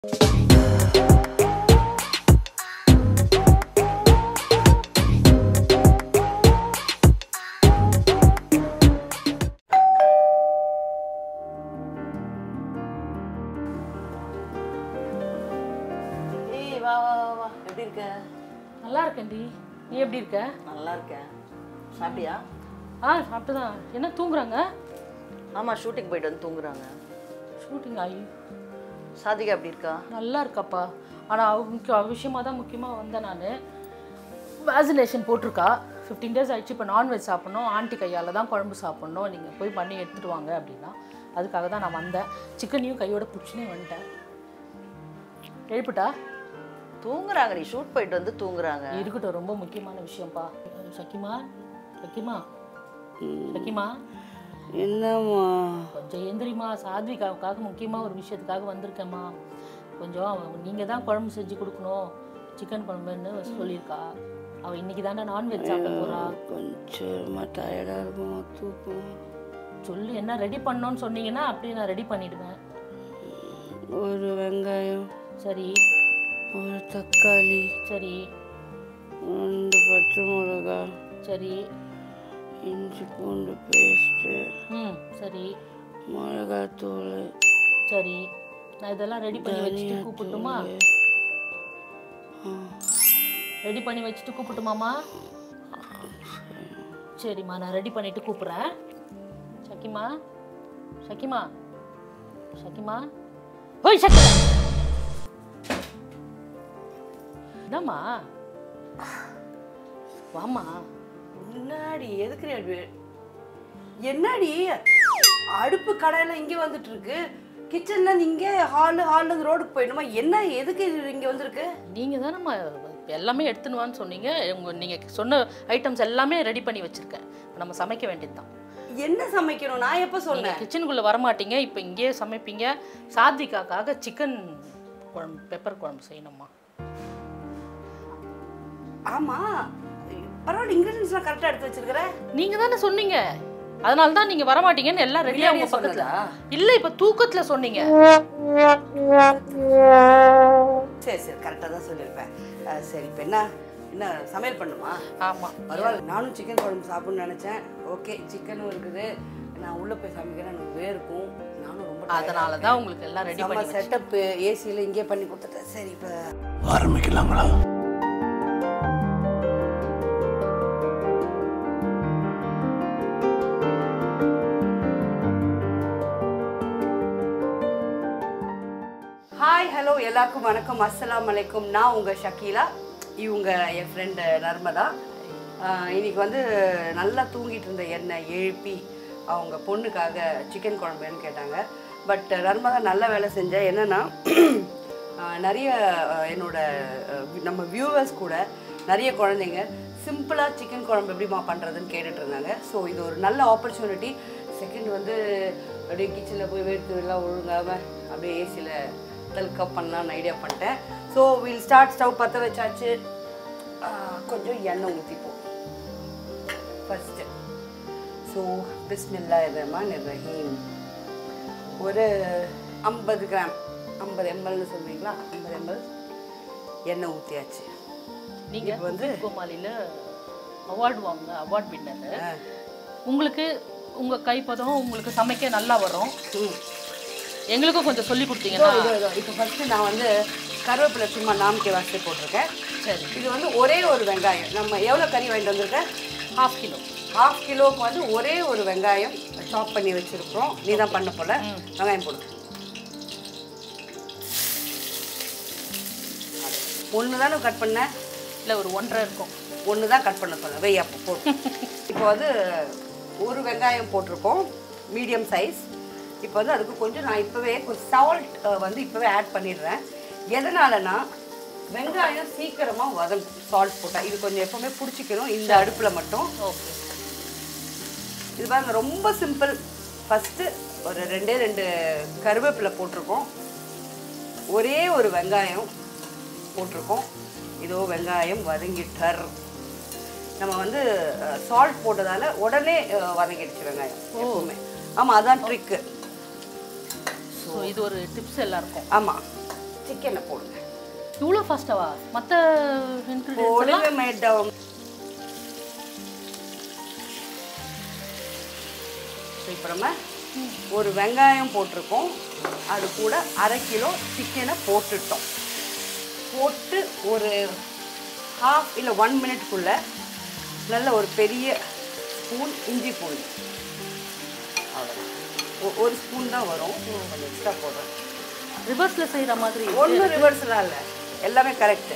ஏய் வா வா வா வா எப்படி இருக்க நல்லா இருக்கேன்டி நீ எப்படி இருக்க நல்லா இருக்கேன் சாப்பிட்டியா ஆ சாப்பிட்டு தான் என்ன தூங்குறாங்க ஆமாம் ஷூட்டிங் போயிட்டு வந்து தூங்குறாங்க ஷூட்டிங் ஆகி சாதிகா எப்படி இருக்கா நல்லா இருக்காப்பா ஆனால் முக்கிய விஷயமாக தான் முக்கியமாக வந்தேன் நான் வேக்சினேஷன் போட்டிருக்கா ஃபிஃப்டீன் டேஸ் ஆயிடுச்சு இப்போ நான்வெஜ் சாப்பிட்ணும் ஆண்டி கையால் தான் குழம்பு சாப்பிட்ணும் நீங்கள் போய் பண்ணி எடுத்துகிட்டு வாங்க அப்படின்னா அதுக்காக தான் நான் வந்தேன் சிக்கனையும் கையோட பிடிச்சினே வந்துட்டேன் எழுப்பிட்டா தூங்குறாங்க நீ ஷூட் போயிட்டு வந்து தூங்குறாங்க இருக்கட்டும் ரொம்ப முக்கியமான விஷயம்ப்பா சக்கிமா சக்கிமா சக்கிமா என்னம்மா கொஞ்சம் எந்திரிம்மா சாத்விகாவுக்காக முக்கியமாக ஒரு விஷயத்துக்காக வந்திருக்கேம்மா கொஞ்சம் நீங்கள் தான் குழம்பு செஞ்சு கொடுக்கணும் சிக்கன் குழம்புன்னு சொல்லியிருக்கா அவள் இன்னைக்கு தானே நான்வெஜ் சாப்பிட போறா கொஞ்சமாக டயர்டாக இருக்கும் தூக்கம் சொல்லு என்ன ரெடி பண்ணோன்னு சொன்னீங்கன்னா அப்படியே நான் ரெடி பண்ணிடுவேன் ஒரு வெங்காயம் சரி ஒரு தக்காளி சரி ரெண்டு பச்சை மிளகா சரி இஞ்சி பூண்டு பேஸ்ட்டு ம் சரி மிளகாத்தூள் சரி நான் இதெல்லாம் ரெடி பண்ணி வச்சுட்டு கூப்பிட்டுமா ரெடி பண்ணி வச்சுட்டு கூப்பிட்டுமாமா சரிம்மா நான் ரெடி பண்ணிட்டு கூப்பிட்றேன் சக்கிமா சக்கிமா சக்கிமா ஓய் சக்கி என்னம்மா வாம்மா முன்னாடி எதுக்குறி அடுப்பு என்னடி அடுப்பு கடையில இங்க வந்துட்டு இருக்கு கிச்சன்ல இங்க ஹாலு ஹால்ல ரோடுக்கு போயிடணுமா என்ன எதுக்கு இது இங்க வந்திருக்கு நீங்கள் தானேம்மா எல்லாமே எடுத்துன்னு வான்னு சொன்னீங்க உங்க நீங்கள் சொன்ன ஐட்டம்ஸ் எல்லாமே ரெடி பண்ணி வச்சுருக்கேன் நம்ம சமைக்க வேண்டியது தான் என்ன சமைக்கணும் நான் எப்ப சொன்னேன் நீங்கள் கிச்சனுக்குள்ளே வரமாட்டீங்க இப்போ இங்கேயே சமைப்பீங்க சாத்விகாக்காக சிக்கன் குழம்பு பெப்பர் குழம்பு செய்யணும்மா ஆமா பரவாயில்ல இன்கிரீடியன்ஸ்லாம் கரெக்டா எடுத்து வச்சிருக்கிற நீங்கள் தானே சொன்னீங்க அதனால தான் நீங்கள் வரமாட்டீங்கன்னு எல்லாம் ரெடியாக உங்க பக்கத்தில் சொன்னதா? இல்லை இப்போ தூக்கத்தில் சொன்னீங்க சரி சரி கரெக்டா தான் சொல்லியிருப்பேன் அஹ், சரி இப்போ என்ன என்ன சமையல் பண்ணுமா ஆமாம் பரவாயில்ல நானும் சிக்கன் குழம்பு சாப்பிடணும்னு நினைச்சேன் ஓகே சிக்கனும் இருக்குது நான் உள்ள போய் சமைக்கிறேன் எனக்கு வேர்க்கும் நானும் ரொம்ப அதனால தான் உங்களுக்கு எல்லாம் ரெடி நம்ம பண்ணி செட்டப் ஏசியில் இங்கே பண்ணி கொடுத்துட்டேன் சரி இப்போ ஆரம்பிக்கலாங்களா ஹாய் ஹலோ எல்லாருக்கும் வணக்கம் அஸ்ஸலாமு அலைக்கும் நான் உங்கள் ஷக்கீலா இவங்க என் ஃப்ரெண்டு நர்மதா ஆஹ் இன்னைக்கு வந்து நல்லா தூங்கிட்டு இருந்த என்னை எழுப்பி அவங்க பொண்ணுக்காக சிக்கன் குழம்புன்னு கேட்டாங்க பட் நர்மதா நல்ல வேலை செஞ்சேன் என்னென்னா நிறைய ஆஹ் என்னோட ஆஹ் நம்ம வியூவர்ஸ் கூட நிறைய குழந்தைங்க சிம்பிளாக சிக்கன் குழம்பு எப்படிமா பண்ணுறதுன்னு கேட்டுட்டு இருந்தாங்க ஸோ இது ஒரு நல்ல ஆப்பர்ச்சுனிட்டி செகண்ட் வந்து அப்படியே கிச்சனில் போய் வேர்த்து எல்லாம் ஒழுங்காமல் அப்படியே ஏசியில் தல்கப் பண்ணலான்னு ஐடியா பண்ணிட்டேன் ஸோ வில் ஸ்டார்ட் ஸ்டவ் பற்ற வச்சாச்சு ஆஹ் கொஞ்சம் எண்ணெய் ஊற்றிப்போம் ஃபஸ்ட்டு ஸோ பிஸ்மில்லா ரஹ்மான் ரஹீம் ஒரு ஐம்பது கிராம் ஐம்பது எம்எல்னு சொல்வீங்களா ஐம்பது எம்எல் எண்ணெய் ஊற்றியாச்சு நீங்கள் வந்து- வந்து கோமாளியில் அவார்டு வாங்க அவார்ட் வின்னர் உங்களுக்கு உங்கள் கைப்பதம் உங்களுக்கு சமைக்க நல்லா வரும் ம் எங்களுக்கும் கொஞ்சம் சொல்லி இதோ கொடுத்தீங்கன்னா இதோ இதோ இப்போ ஃபஸ்ட்டு நான் வந்து கருவேப்பிலை சும்மா நாமக்கே வாசி போட்டிருக்கேன் சரி இது வந்து ஒரே ஒரு வெங்காயம் நம்ம எவ்வளோ கறி வாங்கிட்டு வந்திருக்கேன் ஹாஃப் கிலோ ஹாஃப் கிலோவுக்கு வந்து ஒரே ஒரு வெங்காயம் சாப் பண்ணி வச்சிருக்கிறோம் நீ தான் பண்ண போல வெங்காயம் போடு ஒன்று தானே கட் பண்ண இல்லை ஒரு ஒன்றரை இருக்கும் ஒன்று தான் கட் பண்ண சொல்ல வெய் அப்போ போட்டு இப்போ வந்து ஒரு வெங்காயம் போட்டிருக்கோம் மீடியம் சைஸ் இப்போ வந்து அதுக்கு கொஞ்சம் நான் இப்போவே கொஞ்சம் சால்ட் வந்து இப்போவே ஆட் பண்ணிடுறேன் எதனாலனா வெங்காயம் சீக்கிரமாக வதங்கும் சால்ட் போட்டால் இது கொஞ்சம் எப்போவுமே பிடிச்சிக்கணும் இந்த அடுப்பில் மட்டும் ஓகே இது பாருங்க ரொம்ப சிம்பிள் ஃபஸ்ட்டு ஒரு ரெண்டே ரெண்டு கருவேப்பிலை போட்டிருக்கோம் ஒரே ஒரு வெங்காயம் போட்டிருக்கோம் இதோ வெங்காயம் வதங்கிட்டர் நம்ம வந்து சால்ட் போட்டதால உடனே அஹ், வதங்கிடுச்சு வெங்காயம் எப்பவுமே ஆமாம் அதான் ட்ரிக்கு ஸோ இது ஒரு டிப்ஸ் எல்லாருக்கும் ஆமாம் சிக்கனை போடுங்க இவ்வளோ ஃபாஸ்ட்டாவா மற்ற இன்க்ரீடியன்ஸ் போடுங்க மேடம் இப்போ நம்ம ஒரு வெங்காயம் போட்டிருக்கோம் அது கூட அரை கிலோ சிக்கனை போட்டுட்டோம் போட்டு ஒரு ஹாஃப் இல்லை ஒன் மினிட்குள்ள நல்ல ஒரு பெரிய ஸ்பூன் இஞ்சி பூண்டு அவ்வளோதான் ஒ- ஒரு ஸ்பூன் தான் வரும் கொஞ்சம் எக்ஸ்ட்ரா போடுறேன் ரிவர்ஸில் செய்கிற மாதிரி ஒன்றும் ரிவர்ஸ்லாம் இல்லை எல்லாமே கரெக்டு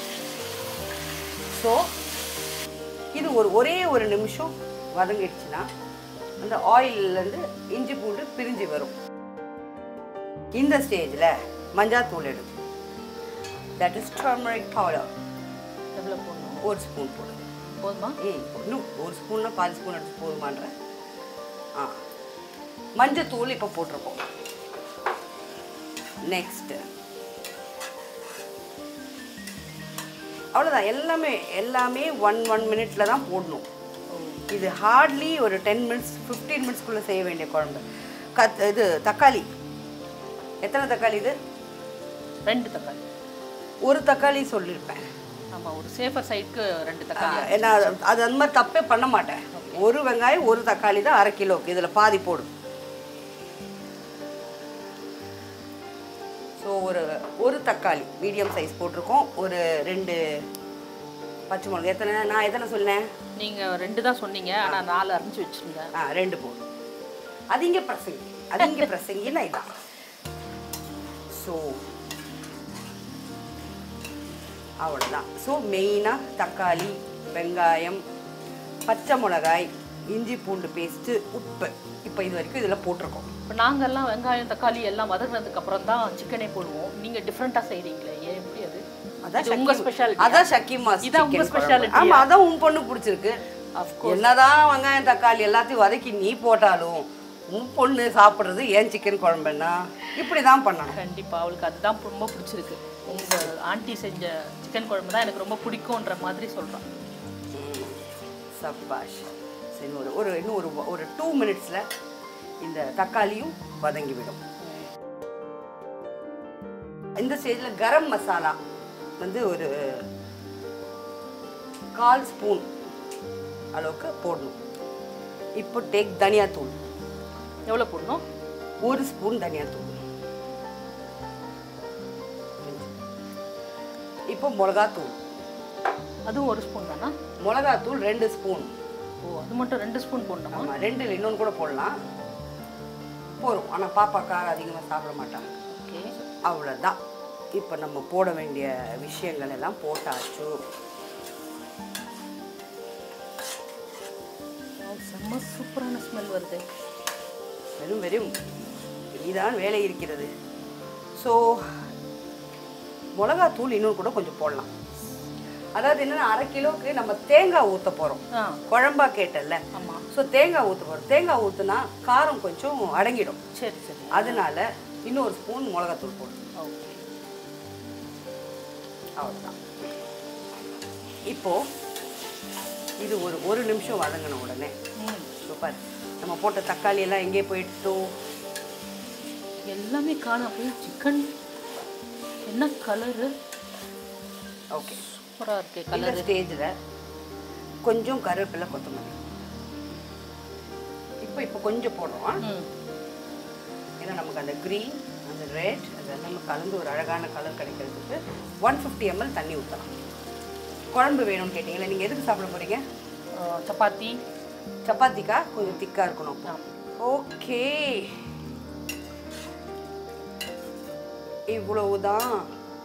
ஸோ இது ஒரு ஒரே ஒரு நிமிஷம் வதங்கிடுச்சுன்னா அந்த ஆயில்லேருந்து இஞ்சி பூண்டு பிரிஞ்சு வரும் இந்த ஸ்டேஜில் மஞ்சாத்தூள் எடுக்கும் தட் இஸ் டர்மரிக் பவுடர் எவ்வளோ போடணும் ஒரு ஸ்பூன் போடுங்க போதுமா ம் இன்னும் ஒரு ஸ்பூன்னா பாதி ஸ்பூன் எடுத்து போதுமான்ற ஆ மஞ்சத்தூள் இப்போ போட்டிருக்கோம் நெக்ஸ்ட்டு அவ்வளோதான் எல்லாமே எல்லாமே ஒன் ஒன் மினிட்ல தான் போடணும் இது ஹார்ட்லி ஒரு டென் மினிட்ஸ் ஃபிஃப்டீன் மினிட்ஸ்க்குள்ளே செய்ய வேண்டிய குழம்பு கத் இது தக்காளி எத்தனை தக்காளி இது ரெண்டு தக்காளி ஒரு தக்காளி சொல்லியிருப்பேன் ஆமாம் ஒரு சேஃபர் சைடுக்கு ரெண்டு ஆ, தக்காளி ஏன்னா அது- அது அந்த மாதிரி தப்பே பண்ண மாட்டேன் ஒரு வெங்காயம் ஒரு தக்காளி தான் அரை கிலோக்கு இதில் பாதி போடும் ஸோ ஒரு ஒரு தக்காளி மீடியம் சைஸ் போட்டிருக்கோம் ஒரு ரெண்டு பச்சை மிளகா எத்தனை நான் எத்தனை சொன்னேன் நீங்கள் ரெண்டு தான் சொன்னீங்க ஆனால் நாலு அரைஞ்சி வச்சுருங்க ஆ ரெண்டு போடும் அது இங்கே பிரசங்கி அது இங்கே பிரசங்கினா இதான் ஸோ அவ்வளோதான் ஸோ மெயினாக தக்காளி வெங்காயம் பச்சை மிளகாய் இஞ்சி பூண்டு பேஸ்ட்டு உப்பு இப்போ இது வரைக்கும் இதில் போட்டிருக்கோம் இப்போ நாங்கெல்லாம் வெங்காயம் தக்காளி எல்லாம் வதக்குனதுக்கு அப்புறம் தான் சிக்கனே போடுவோம் நீங்கள் டிஃப்ரெண்ட்டாக செய்கிறீங்களே ஏன் எப்படி அது அதான் இது உங்க ஷக்கி- ஸ்பெஷாலிட்டி அதான் ஷக்கிமா இதான் உங்க speciality-யா? ஆமா அதான் உன் பொண்ணு பிடிச்சிருக்கு அஃப்கோர்ஸ் என்னதான் வெங்காயம் தக்காளி எல்லாத்தையும் வதக்கி நீ போட்டாலும் உன் பொண்ணு சாப்பிட்றது ஏன் சிக்கன் குழம்புன்னா இப்படி தான் பண்ணணும் கண்டிப்பாக அவளுக்கு அதுதான் ரொம்ப பிடிச்சிருக்கு உங்கள் ஆண்டி செஞ்ச சிக்கன் குழம்பு தான் எனக்கு ரொம்ப பிடிக்கும்ன்ற மாதிரி சொல்கிறான் ம், சப்பாஷ் சரி ஒரு ஒரு இன்னும் ஒரு ஒரு டூ மினிட்ஸில் இந்த தக்காளியும் வதங்கி விடும் இந்த ஸ்டேஜில் கரம் மசாலா வந்து ஒரு கால் ஸ்பூன் அளவுக்கு போடணும் இப்போ டேக் தனியாத்தூள் எவ்வளோ போடணும் ஒரு ஸ்பூன் தனியாத்தூள் இப்போ மிளகாத்தூள் அதுவும் ஒரு ஸ்பூன் தானா மிளகாத்தூள் ரெண்டு ஸ்பூன் ஓ அது மட்டும் ரெண்டு ஸ்பூன் போடணுமா ஆமாம் ரெண்டு இல்லை இன்னொன்று கூட போடலாம் போதும் ஆனால் பாப்பா காரம் அதிகமாக சாப்பிட மாட்டாங்க ஓகே அவ்வளோதான் இப்போ நம்ம போட வேண்டிய விஷயங்கள் எல்லாம் போட்டாச்சு செம்ம சூப்பரான ஸ்மெல் வருது வெறும் வெறும் இதான் வேலை இருக்கிறது ஸோ மிளகாத்தூள் இன்னொன்று கூட கொஞ்சம் போடலாம் அதாவது என்னன்னா அரை கிலோவுக்கு நம்ம தேங்காய் ஊற்ற போகிறோம் ஆ குழம்பா கேட்டல்ல ஆமாம் ஸோ தேங்காய் ஊற்ற போகிறோம் தேங்காய் ஊற்றுனா காரம் கொஞ்சம் அடங்கிடும் சரி சரி அதனால இன்னொரு ஸ்பூன் மிளகாத்தூள் போடணும் ஓகே அவ்வளோதான் இப்போ இது ஒரு ஒரு நிமிஷம் வதங்கின உடனே ம் சூப்பர் நம்ம போட்ட தக்காளி எல்லாம் எங்கே போயிட்டோ எல்லாமே காணாம போய் சிக்கன் என்ன கலரு ஓகே சூப்பராக இருக்கு இந்த கலர் ஸ்டேஜில் கொஞ்சம் கருவேப்பிலை கொத்தமல்லி இப்போ இப்போ கொஞ்சம் போடுறோம் ம் ஏன்னா நமக்கு அந்த க்ரீன் அந்த ரெட் அதெல்லாம் கலந்து ஒரு அழகான கலர் கிடைக்கிறதுக்கு ஒன் ஃபிஃப்டி எம்எல் தண்ணி ஊற்றலாம் குழம்பு வேணும்னு கேட்டிங்களா நீங்கள் எதுக்கு சாப்பிட போகிறீங்க ஆ, சப்பாத்தி சப்பாத்திக்கா கொஞ்சம் திக்காக இருக்கணும் ஆ. ஓகே இவ்வளவுதான்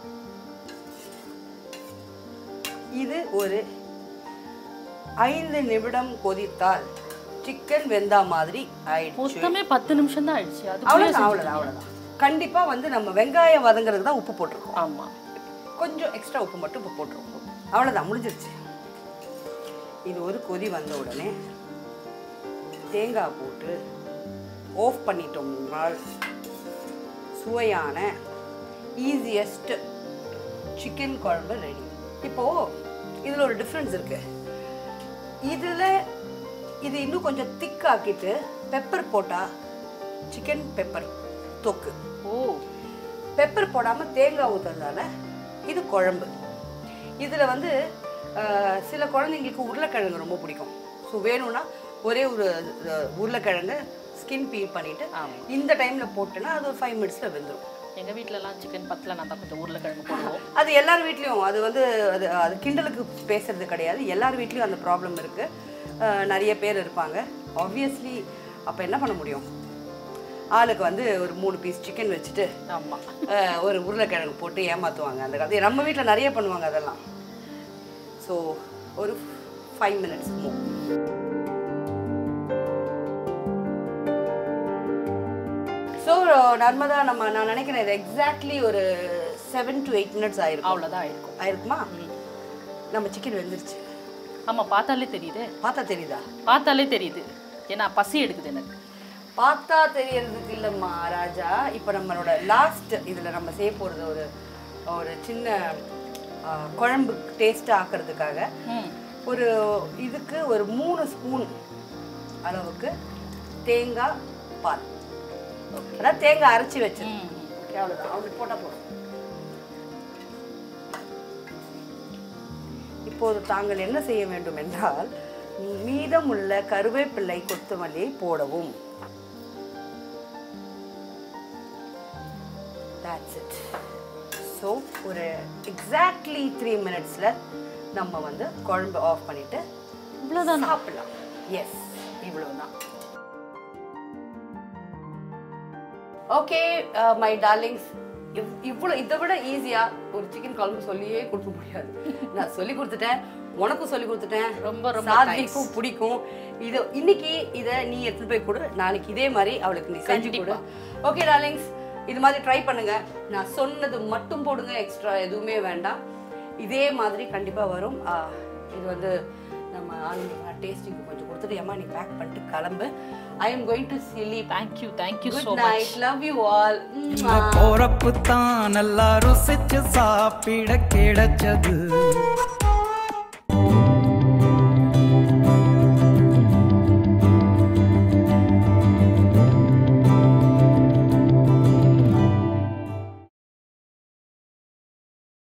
இது ஒரு ஐந்து நிமிடம் கொதித்தால் சிக்கன் வெந்தா மாதிரி ஆயிடுச்சு மொத்தமே பத்து நிமிஷம் தான் ஆயிடுச்சு அது அவ்வளோதான் அவ்வளோதான் அவ்வளோதான் கண்டிப்பாக வந்து நம்ம வெங்காயம் வதங்குறதுக்கு தான் உப்பு போட்டிருக்கோம் ஆமாம் கொஞ்சம் எக்ஸ்ட்ரா உப்பு மட்டும் இப்போ போட்டுருவோம் அவ்வளோதான் முடிஞ்சிருச்சு இது ஒரு கொதி வந்த உடனே தேங்காய் போட்டு ஆஃப் பண்ணிட்டோம்னால் சுவையான ஈஸியஸ்ட் சிக்கன் குழம்பு ரெடி இப்போது இதில் ஒரு டிஃப்ரென்ஸ் இருக்கு இதில் இது இன்னும் கொஞ்சம் திக்காக்கிட்டு பெப்பர் போட்டால் சிக்கன் பெப்பர் தொக்கு ஓ பெப்பர் போடாமல் தேங்காய் ஊற்றுறதால இது குழம்பு இதில் வந்து அஹ், சில குழந்தைங்களுக்கு உருளைக்கிழங்கு ரொம்ப பிடிக்கும் ஸோ வேணும்னா ஒரே ஒரு அஹ், உருளைக்கிழங்கு ஸ்கின் பீல் பண்ணிவிட்டு இந்த டைமில் போட்டேன்னா அது ஒரு ஃபைவ் மினிட்ஸில் வெந்துடும் எங்கள் வீட்டிலலாம் சிக்கன் பத்தில் நான் தான் கொஞ்சம் உருளைக்கிழங்கு போடுவோம் அது எல்லார் வீட்லேயும் அது வந்து அது அது கிண்டலுக்கு பேசுறது கிடையாது எல்லார் வீட்லேயும் அந்த ப்ராப்ளம் இருக்குது நிறைய பேர் இருப்பாங்க ஆப்வியஸ்லி அப்போ என்ன பண்ண முடியும் ஆளுக்கு வந்து ஒரு மூணு பீஸ் சிக்கன் வச்சுட்டு ஆமாம் அஹ், ஒரு உருளைக்கிழங்கு போட்டு ஏமாற்றுவாங்க அந்த காலத்து நம்ம வீட்டில் நிறைய பண்ணுவாங்க அதெல்லாம் ஸோ ஒரு ஃபைவ் மினிட்ஸ் மூ ஸோ நர்மதா நம்ம நான் நினைக்கிறேன் இது எக்ஸாக்ட்லி ஒரு செவன் டு எயிட் மினிட்ஸ் ஆயிருக்கும் அவ்வளோதான் இருக்கும் ஆயிருக்குமா நம்ம சிக்கன் வெந்துருச்சு ஆமாம் பார்த்தாலே தெரியுது பார்த்தா தெரியுதா பார்த்தாலே தெரியுது ஏன்னா பசி எடுக்குது எனக்கு பார்த்தா தெரியறதுக்கு இல்லைம்மா ராஜா இப்போ நம்மளோட லாஸ்ட் இதில் நம்ம செய்ய போகிறது ஒரு ஒரு சின்ன ஆ, குழம்பு டேஸ்ட் ஆக்கிறதுக்காக ம் ஒரு இதுக்கு ஒரு மூணு ஸ்பூன் அளவுக்கு தேங்காய் பால் அதாவது தேங்காய் அரைச்சி வச்சு ம் ஓகே அவ்வளோதான் அவங்களுக்கு போட்டால் போதும் இப்போது தாங்கள் என்ன செய்ய வேண்டும் என்றால் மீதமுள்ள கருவேப்பிள்ளை கொத்தமல்லியை போடவும் that's it ஸோ ஒரு எக்ஸாக்ட்லி த்ரீ மினிட்ஸில் நம்ம வந்து குழம்பு ஆஃப் பண்ணிட்டு இவ்வளோதான் சாப்பிடலாம் எஸ் இவ்வளோதான் ஓகே மை டார்லிங்ஸ் இவ்வளோ இதை விட ஈஸியாக ஒரு சிக்கன் குழம்பு சொல்லியே கொடுக்க முடியாது நான் சொல்லி கொடுத்துட்டேன் உனக்கும் சொல்லி கொடுத்துட்டேன் ரொம்ப, ரொம்ப சாத்விக்கும் பிடிக்கும் இது இன்னைக்கு இதை நீ எடுத்துட்டு போய் கொடு நாளைக்கு இதே மாதிரி அவளுக்கு நீ செஞ்சு கொடு ஓகே டார்லிங்ஸ் இது மாதிரி ட்ரை பண்ணுங்க நான் சொன்னது மட்டும் போடுங்க எக்ஸ்ட்ரா எதுவுமே வேண்டாம் இதே மாதிரி கண்டிப்பா வரும் ஆ, இது வந்து நம்ம ஆளுங்க டேஸ்டிங் கொஞ்சம் கொடுத்துட்டு ஏமா நீ பேக் பண்ணிட்டு கிளம்பு I am going to sleep thank you thank you so good night love you all போறப்பு தான் நல்லா ருசிச்சு சாப்பிட கிடைச்சது